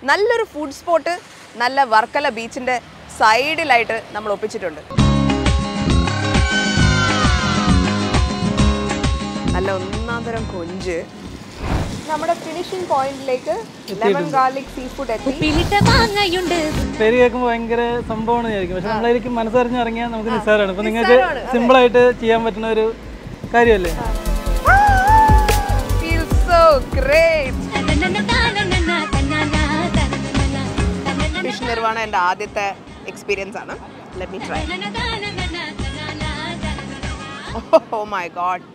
നല്ലൊരു food spot നല്ല വർക്കല ബീച്ചിന്റെ സൈഡിലായിട്ട് നമ്മൾ ഒപ്പിച്ചിട്ടുണ്ട് നല്ല ഒന്നാം തരം കൊഞ്ച് നമ്മുടെ ഫിനിഷിംഗ് പോയിന്റിലേക്ക് ലെമൺ ഗാർലിക് സീ ഫുഡ് എത്തി ഉപ്പിലിട്ട മാങ്ങയുണ്ട് പേര് കേൾക്കുമ്പോൾ ഭയങ്കര സംഭവമാണ് വിചാരിക്കും പക്ഷെ നമ്മളതിലേക്ക് മനസ്സറിഞ്ഞ് ഇറങ്ങിയാൽ നമുക്ക് നിസ്സാരമാണ് ഇപ്പൊ നിങ്ങൾക്ക് നിസ്സാരമാണ്, അതെ. സിമ്പിൾ ആയിട്ട് ചെയ്യാൻ പറ്റുന്ന ഒരു കാര്യമല്ലേ ഫീൽ സോ ഗ്രേറ്റ് തനനന താനനന തനന തനനന തനനന ഫിഷ് നിർവ്വാണം എൻ്റെ ആദ്യത്തെ എക്സ്പീരിയൻസ് ആണ് ലെറ്റ് മീ ട്രൈ തനനന തനനന തനന തനനന ഓ മൈ ഗോഡ്